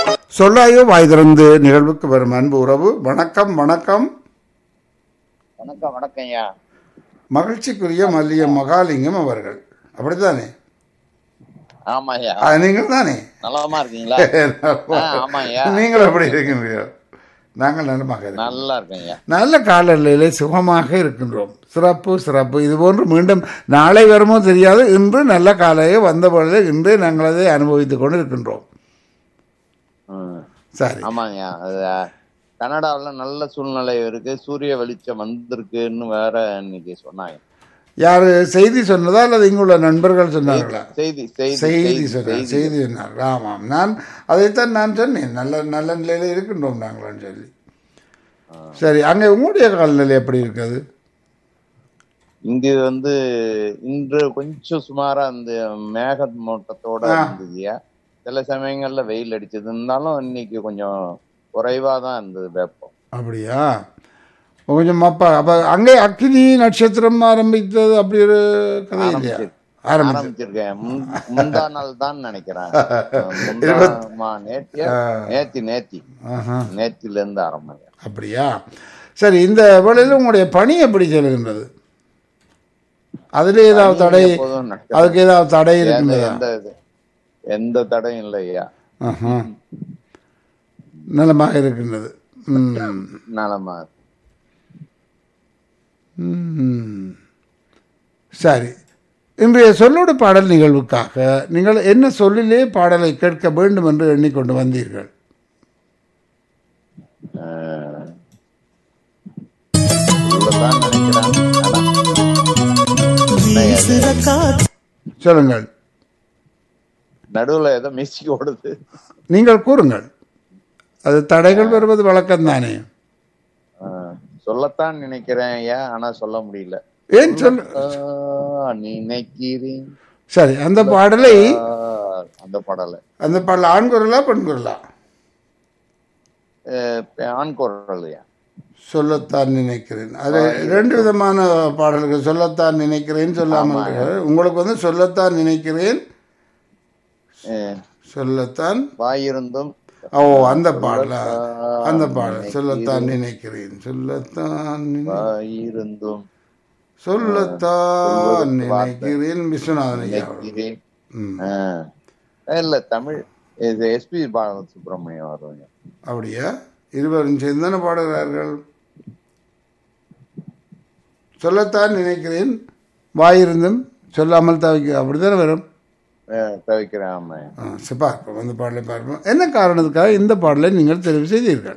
சொல்லாயோ வாய் திறந்து நிகழ்வுக்கு வரும் அன்பு உறவு வணக்கம் வணக்கம் வணக்கம் வணக்கம் ஐயா மகிழ்ச்சிக்குரிய மல்லிய மகாலிங்கம் அவர்கள் அப்படித்தானே ஆமா ஐயா ஆ, நீங்கள் தானே நலமா இருக்கீங்களா ஆ, ஆமாய்யா. நீங்கள் எப்படி இருக்கீங்க நாங்கள் நலமாக இருக்கோம் நல்லா இருக்கேன் ஐயா நல்ல காலநிலையிலே சுகமாக இருக்கின்றோம் சிறப்பு சிறப்பு இது போன்று மீண்டும் நாளை வருமோ தெரியாது இன்று நல்ல காலையே வந்த பொழுது இன்று நாங்கள் அதை அனுபவித்துக் கொண்டு இருக்கின்றோம் ம். சரி ஆமாங்கய்யா அது கனடாவில் நல்ல சூழ்நிலை இருக்கு சூரிய வெளிச்சம் வந்திருக்குன்னு வேற இன்னைக்கு சொன்னாங்க யாரு செய்தி சொன்னதா அல்லது இங்குள்ள நண்பர்கள் சொன்னார்களா செய்தி செய்தி செய்தி சொன்னார் செய்தி சொன்னார் ஆமாம் நான் அதைத்தான் நான் சொன்னேன் நல்ல நல்ல நிலையில இருக்கின்றோம் நாங்களான்னு சொல்லி சரி அங்கே உங்களுடைய காலநிலை எப்படி இருக்குது இங்கு வந்து இன்று கொஞ்சம் சுமாரா அந்த மேக மூட்டத்தோட ஆ. இருந்ததுயா சில சமயங்கள்ல வெயில் அடிச்சது இருந்தாலும் இன்னைக்கு கொஞ்சம் குறைவா தான் இருந்தது வெப்பம் அப்படியா கொஞ்சம் அப்பா அப்போ அங்கே அக்கினி நட்சத்திரம் ஆரம்பித்தது அப்படி ஒரு கதை இல்லையா ஆரம்பிச்சிருக்கு. ஆரம்பிச்சு ஆரம்பிச்சிருக்கேன் முன்- முந்தா நாள் தான் நினைக்கிறேன் முந்தா மா- நேத்தியா நேத்தி நேத்தி ஆஹா நேத்தில இருந்து ஆரம்பிங்க அப்படியா சரி இந்த வேளையில் உங்களுடைய பணி எப்படி செல்கின்றது அதில் ஏதாவது தடை எப்போதும் நடக்கும். அதுக்கு ஏதாவது தடை எந்த இருக்கின்றதா எந்த இது- எந்த தடையும் இல்லையா ஆஹா நலமாக இருக்கின்றது ம். நலமா ம். சரி இன்றைய சொல்லோடு பாடல் நிகழ்வுக்காக நீங்கள் என்ன சொல்லிலே பாடலை கேட்க வேண்டும் என்று எண்ணிக்கொண்டு வந்தீர்கள் அஹ், சொல்லத்தான் நினைக்கிறேன் ஆனா, சொல்லுங்கள் நடுவுல ஏதோ மியூசிக் ஓடுது நீங்கள் கூறுங்கள் அது தடைகள் வருவது வழக்கம்தானே அஹ், சொல்லத்தான் நினைக்கிறேன் ஐயா ஆனா சொல்ல முடியல ஏன் சொல் ஆஹ், நினைக்கிறேன் சரி அந்த பாடலை ஆஹ், அந்த பாடல அந்த பாடல் ஆண் குரலா பெண் குரலா ஆண் குரல்யா சொல்லத்தான் நினைக்கிறேன் அது ரெண்டு விதமான பாடல்கள் சொல்லத்தான் நினைக்கிறேன் சொல்லாமல் இருக்கிறது. உங்களுக்கு வந்து சொல்லத்தான் நினைக்கிறேன் அஹ், சொல்லத்தான் வாயிருந்தும் ஓ அந்த பாடலா அந்த பாடல் சொல்லத்தான் நினைக்கிறேன் சொல்லத்தான் நினை- வாயிருந்தும் சொல்லத்தான் நினைக்கிறேன் விஸ்வநாதன் ஐயா அவர்கள். நினைக்கிறேன் ம். ஆஹ். இல்ல தமிழ் இது எஸ்பி பாலசுப்ரமணியம் வருவாங்க அப்படியா இருவரும் சேர்ந்து தானே பாடுகிறார்கள் சொல்லத்தான் நினைக்கிறேன் வாயிருந்தும் சொல்லாமல் தவிக்க அப்படித்தானே வரும் அஹ், தவிக்கிறேன் ஆமா ஆ, சரி, பார்ப்போம் அந்த பாடலை பார்ப்போம் என்ன காரணத்துக்காக இந்த பாடலை நீங்கள் தெரிவு செய்தீர்கள்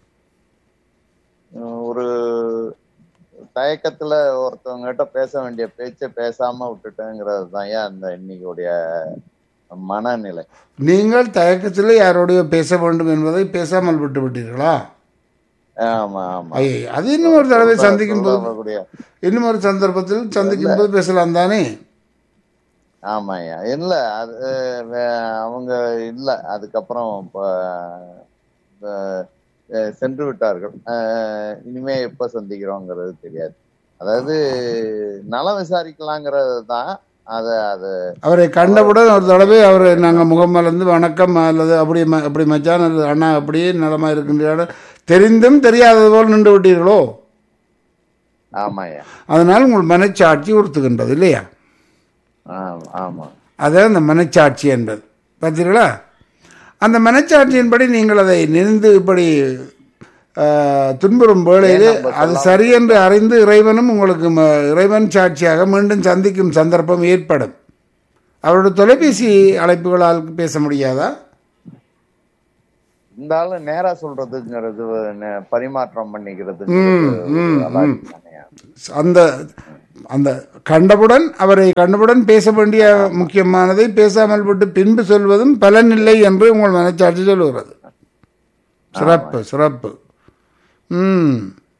ஒரு தயக்கத்துல ஒருத்தவங்க கிட்ட பேச வேண்டிய பேச்ச பேசாம விட்டுட்டேங்கிறது தான் ஏன் அந்த இன்னைக்குடைய மனநிலை நீங்கள் தயக்கத்தில் யாரோடைய பேச வேண்டும் என்பதை பேசாமல் விட்டு விட்டீர்களா ஆமா ஆமா ஐயே அது இன்னும் ஒரு தடவை சந்திக்கும் போது சொல்லக்கூடிய இன்னும் ஒரு சந்தர்ப்பத்தில் சந்திக்கும் போது பேசலாம் தானே ஆமாய்யா இல்ல அது வே- அவங்க இல்ல அதுக்கப்புறம் இப்ப, அஹ், அஹ், சென்று விட்டார்கள் அஹ், இனிமே எப்ப சந்திக்கிறோங்கிறது தெரியாது அதாவது நலம் விசாரிக்கலாங்கிறது தான் அத அது அவரை கண்டவுடன் ஒரு தடவை அவர் நாங்கள் முகம் மலர்ந்து வணக்கம் அல்லது அப்படி ம- அப்படி மச்சான் அல்லது அண்ணா அப்படியே நலமா இருக்கின்ற தெரிந்தும் தெரியாதது போல் நின்று விட்டீர்களோ ஆமாய்யா அதனால் உங்கள் மனச்சாட்சி உறுத்துகின்றது இல்லையா ஆமா ஆமா அதான் அந்த மனச்சாட்சி என்பது பார்த்தீர்களா அந்த மனச்சாட்சியின்படி நீங்கள் அதை நினைந்து இப்படி ஆ, துன்புறும் வேளையில் அது சரி என்று அறிந்து இறைவனும் உங்களுக்கு ம- இறைவன் சாட்சியாக மீண்டும் சந்திக்கும் சந்தர்ப்பம் ஏற்படும் அவருடைய தொலைபேசி அழைப்புகளால் பேச முடியாதா இருந்தாலும் நேரா சொல்றதுங்கிறது நே- பரிமாற்றம் பண்ணிக்கிறது ம், ம், ம். அந்த அந்த கண்டவுடன் அவரை கண்டவுடன் பேச வேண்டிய முக்கியமானதை பேசாமல் விட்டு பின்பு சொல்வதும் பலனில்லை என்று உங்கள் மனச்சாட்சி சொல்லுகிறது சிறப்பு சிறப்பு ம்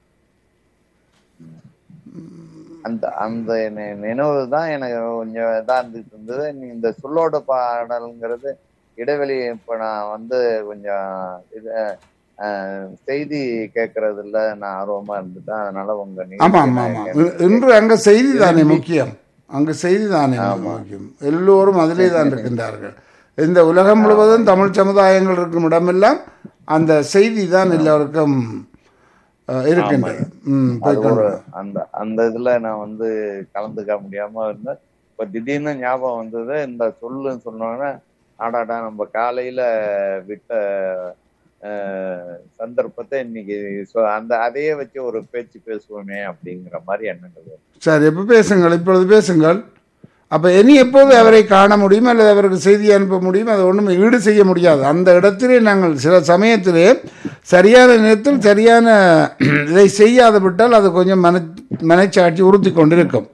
அந்த அந்த நி- நினைவு தான் எனக்கு கொஞ்சம் இதா இருந்துட்டு இருந்தது நீ இந்த சொல்லோட பாடல்ங்கிறது இடைவெளி இப்ப நான் வந்து கொஞ்சம் இது அஹ், செய்தி கேட்கறதுல நான் ஆர்வமா இருந்துட்டேன் அதனால உங்க ஆமா நிகழ்ச்சியை ஆமா நான் ஆமா கேட்க- இன்று அங்க செய்தி தானே முக்கியம் அங்க செய்தி தானே முக்கியம் எல்லோரும் அதிலே தான் இருக்கின்றார்கள் இந்த உலகம் முழுவதும் தமிழ் சமுதாயங்கள் இருக்கும் இடமெல்லாம் அந்த செய்தி தான் எல்லோருக்கும் அஹ், இருக்கின்றது ம் அது போய் ஒரு கொண்டு- அந்த அந்த இதுல நான் வந்து கலந்துக்க முடியாம இருந்தேன் இப்ப திடீர்னு ஞாபகம் வந்தது இந்த சொல்லுன்னு சொன்னோன்னே ஆடாடா நம்ம காலையில விட்ட அஹ், சந்தர்ப்பத்தை இன்னைக்கு சொ- அந்த அதையே வச்சு ஒரு பேச்சு பேசுவோமே அப்படிங்கிற மாதிரி எண்ணங்கள் வருது. சரி இப்போ பேசுங்கள் இப்பொழுது பேசுங்கள் அப்போ இனி எப்போது அவரை காண முடியும் அல்லது அவருக்கு செய்தி அனுப்ப முடியும் அதை ஒன்றும் ஈடு செய்ய முடியாது அந்த இடத்திலே நாங்கள் சில சமயத்திலே சரியான நேரத்தில் சரியான இதை செய்யாத விட்டால் அது கொஞ்சம் மன மனச்சாட்சி உறுத்தி கொண்டிருக்கும்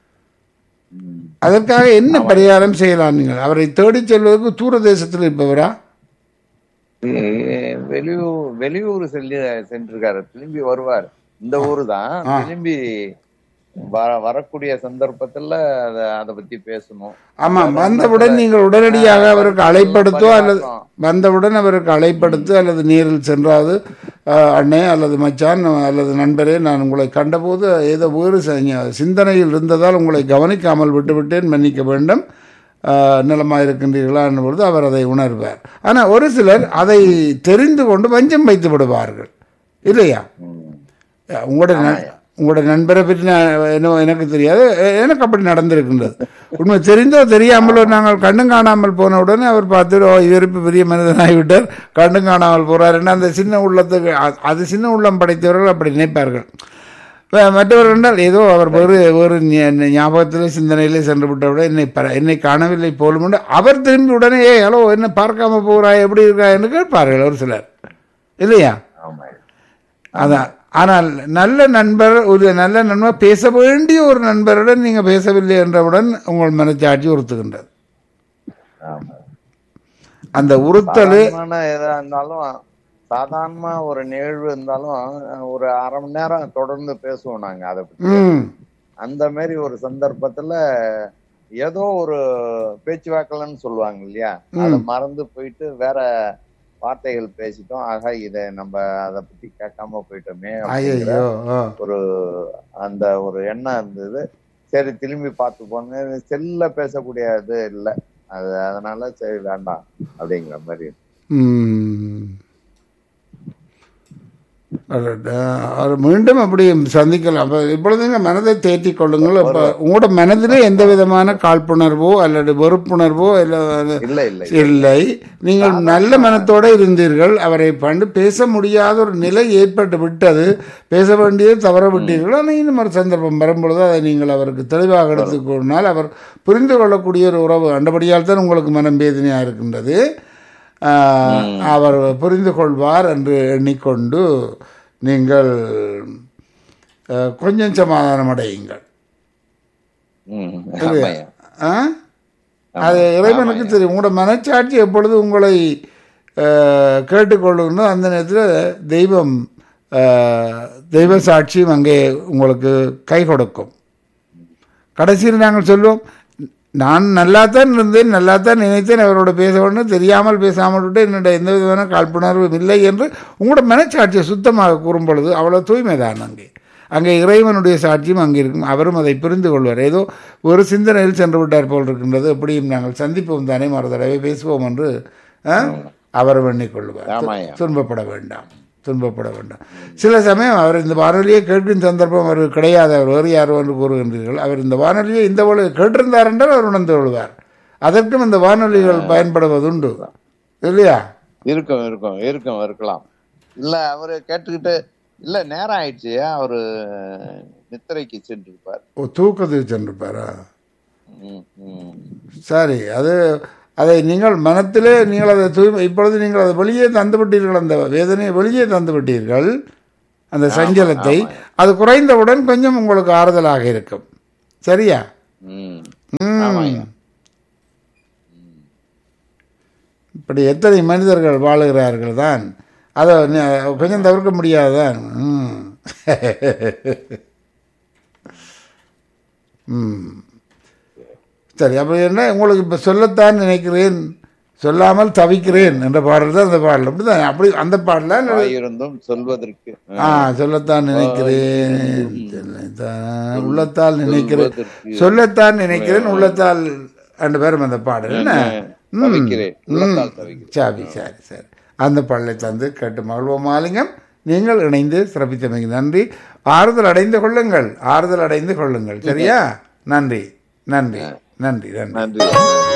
ம். அதற்காக என்ன பரிகாரம் செய்யலாம் நீங்கள் அவரை தேடிச் செல்வதற்கு தூர தேசத்தில் இருப்பவரா வெ- வெளியூர் வெளியூர் செல்லி சென்றிருக்காரு திரும்பி வருவார் இந்த ஊரு தான் ஆ. திரும்பி வர வரக்கூடிய சந்தர்ப்பத்துல அத அதை பத்தி பேசணும் ஆமாம் வந்தவுடன் நீங்கள் உடனடியாக அவருக்கு அழைப்படுத்தோ அல்லது வந்தவுடன் அவருக்கு அழைப்படுத்து அல்லது நேரில் சென்றாது அஹ், அண்ணே அல்லது மச்சான் அல்லது நண்பரே நான் உங்களை கண்டபோது ஏதோ வேறு ச- சிந்தனையில் இருந்ததால் உங்களை கவனிக்காமல் விட்டுவிட்டேன் மன்னிக்க வேண்டும் அஹ், நலமாக இருக்கின்றீர்களா பொழுது அவர் அதை உணர்வார் ஆனால் ஒரு சிலர் அதை தெரிந்து கொண்டு வஞ்சம் வைத்து விடுவார்கள் இல்லையா ம். உங்களோட ந- உங்களோட நண்பரை பற்றி நான் என்ன எனக்கு தெரியாது எ- எனக்கு அப்படி நடந்திருக்கின்றது உண்மை தெரிந்தோ தெரியாமலோ நாங்கள் கண்ணும் காணாமல் போன உடனே அவர் பார்த்து ஓ இவர் இப்போ பெரிய மனிதனாகிவிட்டார் கண்ணும் காணாமல் போறாருன்னா அந்த சின்ன உள்ளத்துக்கு அ- அது சின்ன உள்ளம் படைத்தவர்கள் அப்படி நினைப்பார்கள் வ- மற்றவர் என்றால் ஏதோ அவர் வேறு வேறு ஞ- ஞாபகத்திலே சிந்தனையிலே சென்று விட்டவுடன் என்னை பர என்னை காணவில்லை போலும் என்று அவர் திரும்பி உடனே ஏ ஹலோ என்ன பார்க்காம போகிறாய் எப்படி இருக்கா என்று கேட்பார்கள் ஒரு சிலர் இல்லையா ஆமா அதான் ஆனால் நல்ல நண்பர் ஒரு நல்ல நண்பர் பேச வேண்டிய ஒரு நண்பருடன் நீங்க பேசவில்லை என்றவுடன் உங்கள் மனச்சாட்சி உறுத்துகின்றது ஆமா அந்த உறுத்தல் சாதாரணமான எதா இருந்தாலும் சாதாரணமா ஒரு நிகழ்வு இருந்தாலும் ஒரு அரை மணி நேரம் தொடர்ந்து பேசுவோம் நாங்க அதை பத்தி ம் அந்த மாதிரி ஒரு சந்தர்ப்பத்துல ஏதோ ஒரு பேச்சுவாக்கலன்னு சொல்லுவாங்க இல்லையா அதை மறந்து போயிட்டு வேற வார்த்தைகள் பேசிட்டோம் ஆக இத நம்ம அதை பத்தி கேட்காம போயிட்டோமே அப்படிங்கிற ஐயோ ஒரு அந்த ஒரு எண்ணம் இருந்தது சரி திரும்பி பார்த்து போங்க செல்ல பேசக்கூடிய இது இல்லை அது அதனால சரி வேண்டாம் அப்படிங்கிற மாதிரி ம் அடடா. அவர் மீண்டும் அப்படி சந்திக்கலாம் அப்ப இப்பொழுதுங்க மனதை தேற்றிக் கொள்ளுங்கள் அப்ப உங்களோட மனதிலே எந்த விதமான காழ்ப்புணர்வோ அல்லது வெறுப்புணர்வோ அல்லது இல்ல இல்ல இல்லை நீங்கள் நல்ல மனத்தோட இருந்தீர்கள் அவரை பண்டு பேச முடியாத ஒரு நிலை ஏற்பட்டு விட்டது பேச வேண்டியது தவற விட்டீர்கள் ஆனால் இன்னும் ஒரு சந்தர்ப்பம் வரும்பொழுது அதை நீங்கள் அவருக்கு தெளிவாக எடுத்துக் கொண்டால் அவர் புரிந்து கொள்ளக்கூடிய ஒரு உறவு அண்டபடியால் தான் உங்களுக்கு மனம் வேதனையாக இருக்கின்றது ஆஹ், அவர் புரிந்து கொள்வார் என்று எண்ணிக்கொண்டு நீங்கள் அஹ், கொஞ்சம் சமாதானம் அடையுங்கள் ம், ஆமாய்யா. ஆ அது இறைவனுக்கு தெரியும் உங்களோட மனச்சாட்சி எப்பொழுது உங்களை அஹ், கேட்டுக்கொள்ளுன்னு அந்த நேரத்தில் தெய்வம் அஹ், தெய்வ சாட்சியும் அங்கே உங்களுக்கு கை கொடுக்கும் கடைசியில் நாங்கள் சொல்லுவோம் நான் நல்லாத்தான் இருந்தேன் நல்லாத்தான் நினைத்தேன் அவரோட பேச வேண்டும் தெரியாமல் பேசாமல் விட்டு என்னுடைய எந்த விதமான காழ்ப்புணர்வும் இல்லை என்று உங்களோட மனச்சாட்சியை சுத்தமாக கூறும் பொழுது அவ்வளோ தூய்மைதான் அங்கே அங்கே இறைவனுடைய சாட்சியும் அங்கே இருக்கும் அவரும் அதை புரிந்து கொள்வார் ஏதோ ஒரு சிந்தனையில் சென்று விட்டார் போல் இருக்கின்றது எப்படியும் நாங்கள் சந்திப்போம் தானே மறு தடவை பேசுவோம் என்று ஆ, அவர் எண்ணிக்கொள்வார் ஆமாய்யா. துன்பப்பட வேண்டாம் துன்பப்பட வேண்டாம் சில சமயம் அவர் இந்த வானொலியை கேட்கும் சந்தர்ப்பம் அவர் கிடையாது அவர் வேறு யாரோ என்று கூறுகின்றீர்கள் அவர் இந்த வானொலியை இந்த போல கேட்டிருந்தார் என்றால் அவர் உணர்ந்து கொள்வார் அதற்கும் இந்த வானொலிகள் பயன்படுவதுண்டு இல்லையா இருக்கும் இருக்கும் இருக்கும் இருக்கலாம் இல்ல அவரு கேட்டுக்கிட்டு இல்ல நேரம் ஆயிடுச்சு அவரு நித்திரைக்கு சென்று இருப்பார் ஓ தூக்கத்துக்கு சென்றிருப்பாரா ம், ம். சரி அது அதை நீங்கள் மனத்திலே நீங்கள் அதை தூய்மை இப்பொழுது நீங்கள் அதை வெளியே தந்து விட்டீர்கள் அந்த வேதனையை வெளியே தந்து விட்டீர்கள் அந்த சஞ்சலத்தை அது குறைந்தவுடன் கொஞ்சம் உங்களுக்கு ஆறுதலாக இருக்கும் சரியா ம். ம். ஆமாய்யா. இப்படி எத்தனை மனிதர்கள் வாழுகிறார்கள் தான் அதை நி- கொஞ்சம் தவிர்க்க முடியாதுதான் ம். ம் சரி அப்போ என்ன உங்களுக்கு இப்போ சொல்லத்தான் நினைக்கிறேன் சொல்லாமல் தவிக்கிறேன் என்ற பாடல் தான் அந்த பாடல் அப்படிதான் அப்படி அந்த பாடல வாயிருந்தும் சொல்வதற்கு ஆ சொல்லத்தான் நினைக்கிறேன் சொல்லத்தான் உள்ளத்தால் நினைக்கிறேன் சொல்வதற்கு சொல்லத்தான் நினைக்கிறேன் உள்ளத்தால் ரெண்டு பேரும் அந்த பாடல் என்ன தவிக்கிறேன் உள்ளத்தால் தவிக்கிறேன் சரி சரி சரி அந்த பள்ளை தந்து கேட்டு மகிழ்வோம் மாலிங்கம் நீங்கள் இணைந்து சிறப்பித்தமைக்கு நன்றி ஆறுதல் அடைந்து கொள்ளுங்கள் ஆறுதல் அடைந்து கொள்ளுங்கள் சரியா நன்றி நன்றி நன்றி நன்றி நன்றி நன்றி